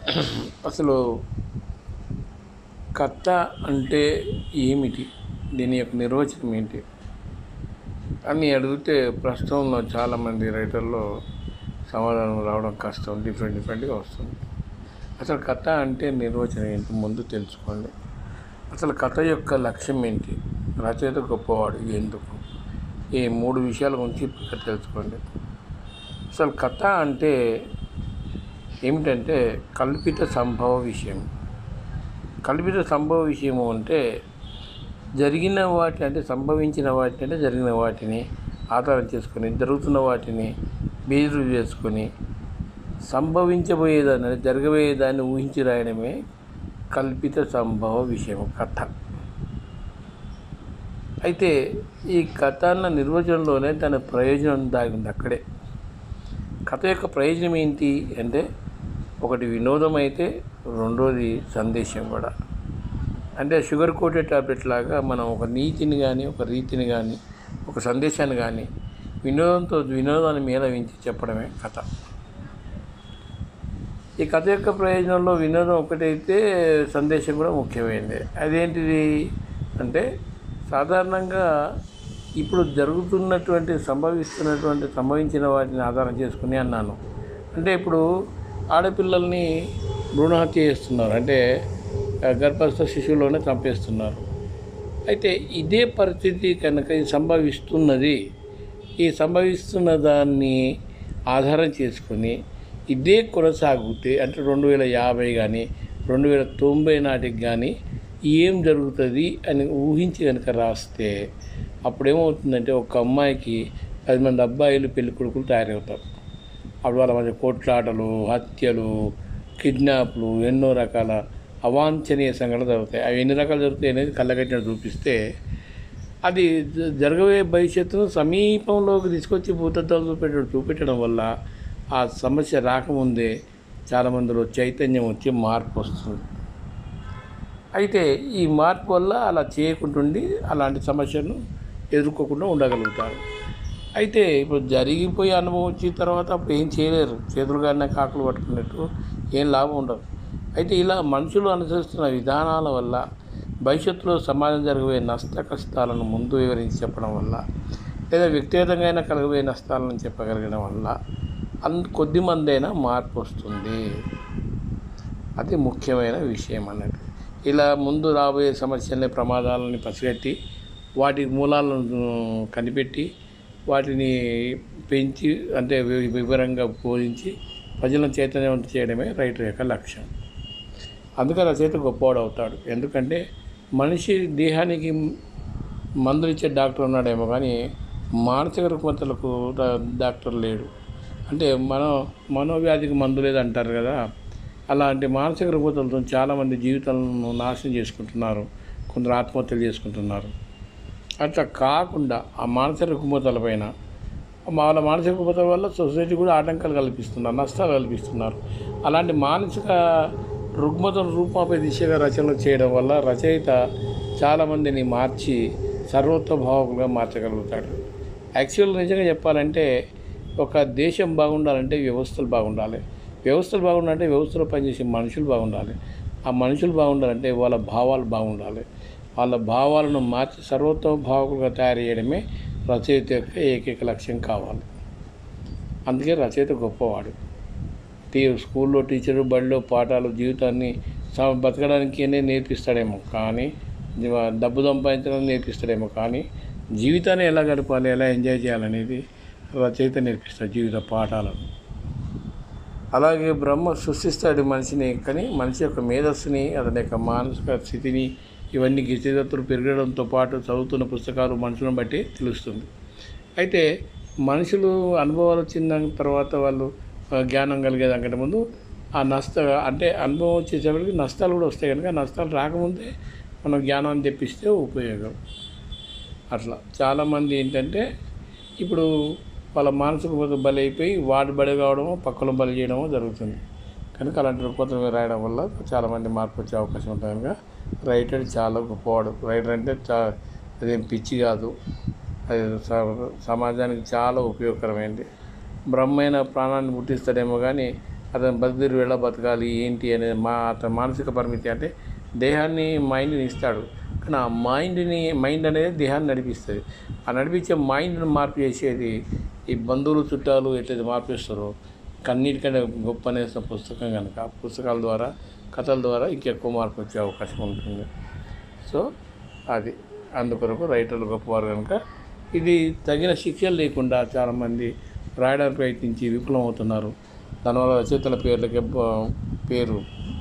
అసలు కథ అంటే ఏమిటి దీని యొక్క నిర్వచనం ఏంటి అని అడిగితే ప్రస్తుతంలో చాలామంది రైటర్లో సమాధానం రావడం కష్టం డిఫరెంట్ డిఫరెంట్గా వస్తుంది అసలు కథ అంటే నిర్వచనం ఏంటి ముందు తెలుసుకోండి అసలు కథ యొక్క లక్ష్యం ఏంటి రచయిత గొప్పవాడు ఎందుకు ఈ మూడు విషయాల గురించి ఇక్కడ తెలుసుకోండి అసలు కథ అంటే ఏమిటంటే కల్పిత సంభవ విషయం కల్పిత సంభవ విషయము అంటే జరిగిన వాటి అంటే సంభవించిన వాటిని అంటే జరిగిన వాటిని ఆధారం చేసుకొని జరుగుతున్న వాటిని బేరు చేసుకొని సంభవించబోయేదాన్ని అంటే జరగబోయేదాన్ని ఊహించి రాయడమే కల్పిత సంభవ విషయం కథ అయితే ఈ కథ అన్న నిర్వచనంలోనే దాని ప్రయోజనం దాగింది అక్కడే కథ యొక్క ప్రయోజనం ఏంటి అంటే ఒకటి వినోదం అయితే రెండోది సందేశం కూడా అంటే షుగర్ కోటెడ్ టాబ్లెట్ లాగా మనం ఒక నీతిని కానీ ఒక రీతిని కానీ ఒక సందేశాన్ని కానీ వినోదంతో వినోదాన్ని మేళవించి చెప్పడమే కథ ఈ కథ యొక్క ప్రయోజనంలో వినోదం ఒకటైతే సందేశం కూడా ముఖ్యమైనది అదేంటిది అంటే సాధారణంగా ఇప్పుడు జరుగుతున్నటువంటి సంభవిస్తున్నటువంటి సంభవించిన వాటిని ఆధారం చేసుకుని అన్నాను అంటే ఇప్పుడు ఆడపిల్లల్ని భ్రూణహత్య చేస్తున్నారు అంటే ఆ, గర్భస్థ శిశువులోనే చంపేస్తున్నారు అయితే ఇదే పరిస్థితి కనుక ఇది సంభవిస్తున్నది ఈ సంభవిస్తున్న దాన్ని ఆధారం చేసుకొని ఇదే కొనసాగితే అంటే రెండు వేల యాభై కానీ రెండు వేల తొంభై నాటికి కానీ ఏం జరుగుతుంది అని ఊహించి కనుక రాస్తే అప్పుడు ఏమవుతుందంటే ఒక అమ్మాయికి పది మంది అబ్బాయిలు పెళ్లి కొడుకులు తయారవుతారు అప్పుడు వాళ్ళ మధ్య కొట్లాటలు హత్యలు కిడ్నాప్లు ఎన్నో రకాల అవాంఛనీయ సంఘటనలు జరుగుతాయి అవి ఎన్ని రకాలు జరుగుతాయి అనేది కళ్ళగట్టినట్టు చూపిస్తే అది జ- జరగబోయే భవిష్యత్తును సమీపంలోకి తీసుకొచ్చి భూతత్వాలు చూపెట్టడం చూపెట్టడం వల్ల ఆ సమస్య రాకముందే చాలామందిలో చైతన్యం వచ్చి మార్పు వస్తుంది అయితే ఈ మార్పు వల్ల అలా చేయకుంటుండి అలాంటి సమస్యను ఎదుర్కోకుండా ఉండగలుగుతారు అయితే ఇప్పుడు జరిగిపోయి అనుభవం వచ్చిన తర్వాత అప్పుడు ఏం చేయలేరు చేతులు కానీ కాకులు పట్టుకున్నట్టు ఏం లాభం ఉండదు అయితే ఇలా మనుషులు అనుసరిస్తున్న విధానాల వల్ల భవిష్యత్తులో సమాజం జరగబోయే నష్ట కష్టాలను ముందు వివరించి చెప్పడం వల్ల లేదా వ్యక్తిగతంగా అయినా కలగబోయే నష్టాలను చెప్పగలగడం వల్ల అన్ కొద్ది మందైనా మార్పు వస్తుంది అది ముఖ్యమైన విషయం అన్నట్టు ఇలా ముందు రాబోయే సమస్యల్ని ప్రమాదాలని పసిగట్టి వాటి మూలాలను కనిపెట్టి వాటిని పెంచి అంటే వి- వివరంగా బోధించి ప్రజలను చైతన్యవంతం చేయడమే రైటర్ యొక్క లక్ష్యం అందుకని రచయిత గొప్పవాడు అవుతాడు ఎందుకంటే మనిషి దేహానికి మందులు ఇచ్చే డాక్టర్ ఉన్నాడేమో కానీ మానసిక రుగ్మతలకు డా- డాక్టర్ లేడు అంటే మనం మనోవ్యాధికి మందు లేదంటారు కదా అలాంటి మానసిక రుగ్మతలతో చాలామంది జీవితాలను నాశనం చేసుకుంటున్నారు కొందరు ఆత్మహత్యలు చేసుకుంటున్నారు అట్లా కాకుండా ఆ మానసిక రుగ్మతల పైన వాళ్ళ మానసిక రుగ్మతల వల్ల సొసైటీ కూడా ఆటంకాలు కల్పిస్తున్నారు నష్టాలు కల్పిస్తున్నారు అలాంటి మానసిక రుగ్మతను రూపాపై దిశగా రచనలు చేయడం వల్ల రచయిత చాలామందిని మార్చి సర్వోత్తమ భావకులుగా మార్చగలుగుతాడు యాక్చువల్ నిజంగా చెప్పాలంటే ఒక దేశం బాగుండాలంటే వ్యవస్థలు బాగుండాలి వ్యవస్థలు బాగుండాలంటే వ్యవస్థలో పనిచేసే మనుషులు బాగుండాలి ఆ మనుషులు బాగుండాలంటే వాళ్ళ భావాలు బాగుండాలి వాళ్ళ భావాలను మార్చి సర్వోత్తమ భావకులుగా తయారు చేయడమే రచయిత యొక్క ఏకైక లక్ష్యం కావాలి అందుకే రచయిత గొప్పవాడు టీ స్కూల్లో టీచరు బడిలో పాఠాలు జీవితాన్ని స- బతకడానికి అనే నేర్పిస్తాడేమో కానీ దివ- డబ్బు సంపాదించడానికి నేర్పిస్తాడేమో కానీ జీవితాన్ని ఎలా గడపాలి ఎలా ఎంజాయ్ చేయాలనేది రచయిత నేర్పిస్తాడు జీవిత పాఠాలను అలాగే బ్రహ్మ సృష్టిస్తాడు మనిషిని కానీ మనిషి యొక్క మేధస్సుని అతని యొక్క మానసిక స్థితిని ఇవన్నీ గిరిజతులు పెరగడంతో పాటు చదువుతున్న పుస్తకాలు మనుషులను బట్టి తెలుస్తుంది అయితే మనుషులు అనుభవాలు వచ్చిన తర్వాత వాళ్ళు ఆ, జ్ఞానం కలిగేదానికంటే ముందు ఆ నష్ట అంటే అనుభవం వచ్చేసరికి నష్టాలు కూడా వస్తాయి కనుక నష్టాలు రాకముందే మనం జ్ఞానాన్ని తెప్పిస్తే ఉపయోగం అట్లా చాలామంది ఏంటంటే ఇప్పుడు వాళ్ళ మానసిక రుగ్మత బలి అయిపోయి వాడు బలి కావడమో పక్కన బలి చేయడమో జరుగుతుంది కనుక అలాంటి రుగ్మతలు మీద రాయడం వల్ల చాలామంది మార్పు వచ్చే అవకాశం ఉంటుంది కనుక రైటర్ చాలా గొప్పవాడు రైటర్ అంటే చా అదేం పిచ్చి కాదు అది స- సమాజానికి చాలా ఉపయోగకరమైనది బ్రహ్మైన ప్రాణాన్ని పుట్టిస్తాడేమో కానీ అతను బతుకుదిరి ఎలా బతకాలి ఏంటి అనేది మా అతని మానసిక పరిమితి అంటే దేహాన్ని మైండ్ని ఇస్తాడు కానీ ఆ మైండ్ని మైండ్ అనేది దేహాన్ని నడిపిస్తుంది ఆ నడిపించే మైండ్ని మార్పు చేసేది ఈ బంధువులు చుట్టాలు ఎట్లయితే మార్పిస్తారో కన్నిటికంటే గొప్ప అనేసిన పుస్తకం కనుక ఆ పుస్తకాల ద్వారా కథల ద్వారా ఇంకెక్కువ మార్పు వచ్చే అవకాశం ఉంటుంది సో అది అందుకొరకు రైటర్లు గొప్పవారు కనుక ఇది తగిన శిక్షలు లేకుండా చాలామంది రాయడానికి ప్రయత్నించి విఫలం అవుతున్నారు దానివల్ల రచయితల పేర్లకే బ- పేరు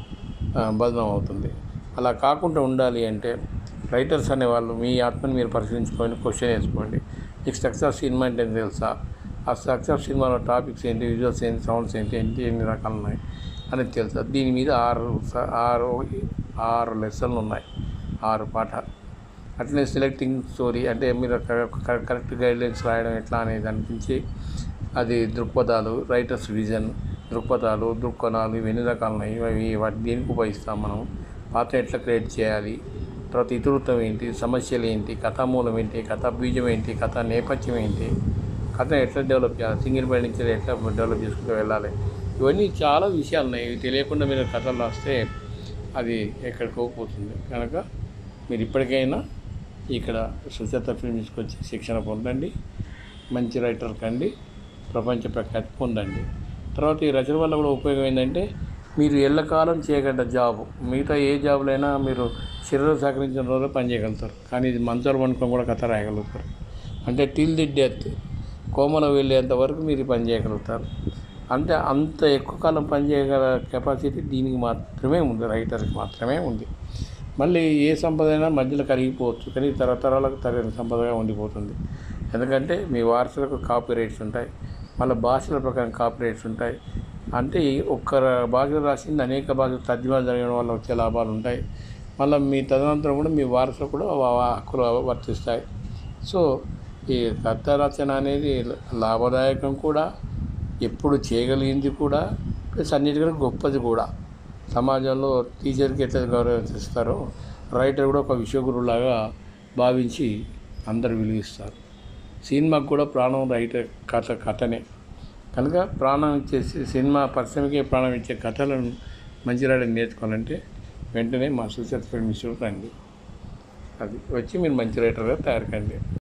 ఆ, బదనం అవుతుంది అలా కాకుండా ఉండాలి అంటే రైటర్స్ అనేవాళ్ళు మీ ఆత్మని మీరు పరిశీలించుకొని క్వశ్చన్ వేసుకోండి మీకు సక్సెస్ సినిమా అంటే ఏంటి తెలుసా ఆ సక్సెస్ సినిమాలో టాపిక్స్ ఏంటి విజువల్స్ ఏంటి సౌండ్స్ ఏంటి ఏంటి ఎన్ని రకాలు ఉన్నాయి అనేది తెలుసా దీని మీద ఆరు స- ఆరు ఆరు లెసన్లు ఉన్నాయి ఆరు పాఠాలు అట్లనే సెలెక్టింగ్ స్టోరీ అంటే మీరు క- కరెక్ట్ గైడ్లైన్స్ రాయడం ఎట్లా అనేది అనిపించి అది దృక్పథాలు రైటర్స్ విజన్ దృక్పథాలు దృక్కోణాలు ఇవి ఎన్ని రకాలు ఉన్నాయి ఇవి వాటి దేనికి ఉపయోగిస్తాం మనం పాత్ర ఎట్లా క్రియేట్ చేయాలి తర్వాత ఇతివృత్తం ఏంటి సమస్యలు ఏంటి కథామూలం ఏంటి కథా బీజం ఏంటి కథ నేపథ్యం ఏంటి కథ ఎట్లా డెవలప్ చేయాలి సింగిల్ బై నుంచి ఎట్లా డెవలప్ చేసుకుంటూ వెళ్ళాలి ఇవన్నీ చాలా విషయాలు ఉన్నాయి ఇవి తెలియకుండా మీరు కథలు రాస్తే అది ఎక్కడికో పోతుంది కనుక మీరు ఇప్పటికైనా ఇక్కడ సుచేత ఫిల్మ్స్కి వచ్చి శిక్షణ పొందండి మంచి రైటర్ కండి ప్రపంచ ప్రఖ్యాతి పొందండి తర్వాత ఈ రచన వల్ల కూడా ఉపయోగం ఏంటంటే మీరు ఎల్లకాలం చేయగల జాబ్ మిగతా ఏ జాబులైనా మీరు శరీరం సహకరించిన రోజు పని చేయగలుగుతారు కానీ ఇది మంచాలు పనుకొని కూడా కథ రాయగలుగుతారు అంటే టిల్ ది డెత్ కోమలో వెళ్ళేంత వరకు మీరు ఈ పని చేయగలుగుతారు అంటే అంత ఎక్కువ కాలం పని చేయగల కెపాసిటీ దీనికి మాత్రమే ఉంది రైటర్కి మాత్రమే ఉంది మళ్ళీ ఏ సంపద అయినా మధ్యలో కరిగిపోవచ్చు కానీ తరతరాలకు తగిన సంపదగా ఉండిపోతుంది ఎందుకంటే మీ వారసులకు కాపీ రైట్స్ ఉంటాయి మళ్ళీ భాషల ప్రకారం కాపీ రైట్స్ ఉంటాయి అంటే ఈ ఒక్క భాషలో రాసింది అనేక భాషలు తర్జుమా జరగడం వల్ల వచ్చే లాభాలు ఉంటాయి మళ్ళీ మీ తదనంతరం కూడా మీ వారసులకు కూడా ఆ హక్కులు వర్తిస్తాయి సో ఈ కథ రచన అనేది లాభదాయకం కూడా ఎప్పుడు చేయగలిగింది కూడా ప్లస్ అన్నిటికంటే గొప్పది కూడా సమాజంలో టీచర్కి ఎట్లా గౌరవిస్తారో రైటర్ కూడా ఒక విశ్వగురులాగా భావించి అందరు విలువిస్తారు సినిమాకు కూడా ప్రాణం రైటర్ కథ కథనే కనుక ప్రాణం ఇచ్చే సి- సినిమా పరిశ్రమకే ప్రాణం ఇచ్చే కథలను మంచి రాయడం నేర్చుకోవాలంటే వెంటనే మా సుచేత ఫిల్మ్ ఇన్స్టిట్యూట్ రండి అది వచ్చి మీరు మంచి రైటర్గా తయారు కండి